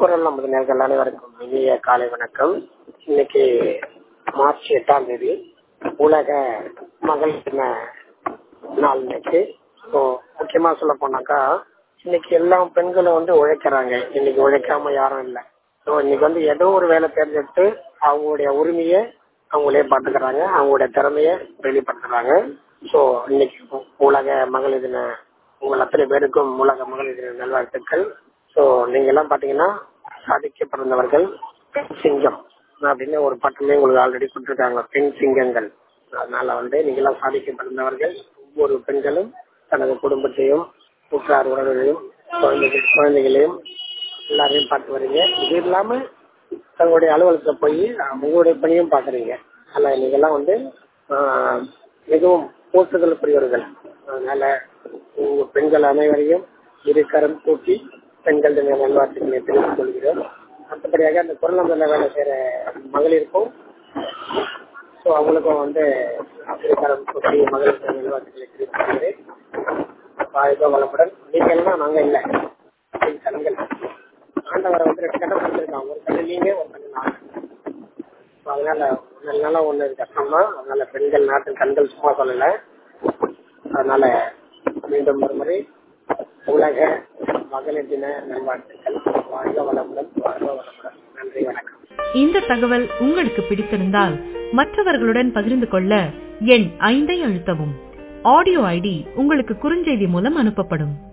குரல் நமது நேர்கள் அனைவருக்கும் இனிய காலை வணக்கம் இன்னைக்கு மார்ச் எட்டாம் தேதி உலக மகளிர் தின நாள் இன்னைக்கு ஸோ முக்கியமா சொல்ல போனாக்கா இன்னைக்கு எல்லா பெண்களும் வந்து உழைக்கிறாங்க இன்னைக்கு உழைக்காம யாரும் இல்லை ஸோ இன்னைக்கு வந்து ஏதோ ஒரு வேலை தேர்ந்தெடுத்து அவங்களுடைய உரிமையை அவங்களே பார்த்துக்கிறாங்க அவங்களுடைய திறமைய வெளிப்படுத்துறாங்க ஸோ இன்னைக்கு உலக மகளிர் தின உங்கள் அத்தனை பேருக்கும் உலக மகளிர் தின நல்வாழ்த்துக்கள் ஸோ நீங்க எல்லாம் பாத்தீங்கன்னா சாதிக்க பிறந்தவர்கள் பெண் சிங்கம் அப்படின்னு ஒரு பட்டமே உங்களுக்கு ஆல்ரெடி கொடுத்துருக்காங்க பெண் சிங்கங்கள் அதனால வந்து நீங்க எல்லாம் சாதிக்க பிறந்தவர்கள் ஒவ்வொரு பெண்களும் தனது குடும்பத்தையும் உற்றார் உறவுகளையும் குழந்தைகள் குழந்தைகளையும் எல்லாரையும் பார்த்து வரீங்க இது இல்லாம தங்களுடைய அலுவலகத்துல போய் உங்களுடைய பணியும் பாக்குறீங்க அதனால நீங்க எல்லாம் வந்து ஆஹ், மிகவும் போற்றுதலுக்குரியவர்கள் அதனால உங்க பெண்கள் அனைவரையும் இரு கரம் கூட்டி பெண்கள் தின நல்வாழ்த்துக்களை தெரிவித்துக் கொள்கிறோம் மற்றபடியாக அந்த குரல் நம்பர்ல வேலை செய்யற மகளிருக்கும் ஸோ அவங்களுக்கும் வந்து இரு கரம் கூட்டி மகளிர் தின நல்வாழ்த்துக்களை தெரிவித்துக் கொள்கிறேன் வாழ்க வளமுடன் நீங்க எல்லாம் நாங்க இல்ல என் கண்கள் ஆண்டவரை வந்து ரெண்டு கண்ணை கொடுத்துருக்கான் ஒரு கண்ணு நீங்க ஒரு கண்ணு நான் So, அதனால ஒன்னால ஒண்ணு கஷ்டம் தான் அதனால பெண்கள் நாட்டின் கண்கள் சும்மா சொல்லல அதனால மீண்டும் ஒரு முறை உலக மகளிர் தின நல்வாழ்த்துக்கள் வாழ்க வளமுடன் வாழ்க வளமுடன் நன்றி வணக்கம் இந்த தகவல் உங்களுக்கு பிடித்திருந்தால் மற்றவர்களுடன் பகிர்ந்து கொள்ள எண் ஐந்தை அழுத்தவும் ஆடியோ ஐடி உங்களுக்கு குறுஞ்செய்தி மூலம் அனுப்பப்படும்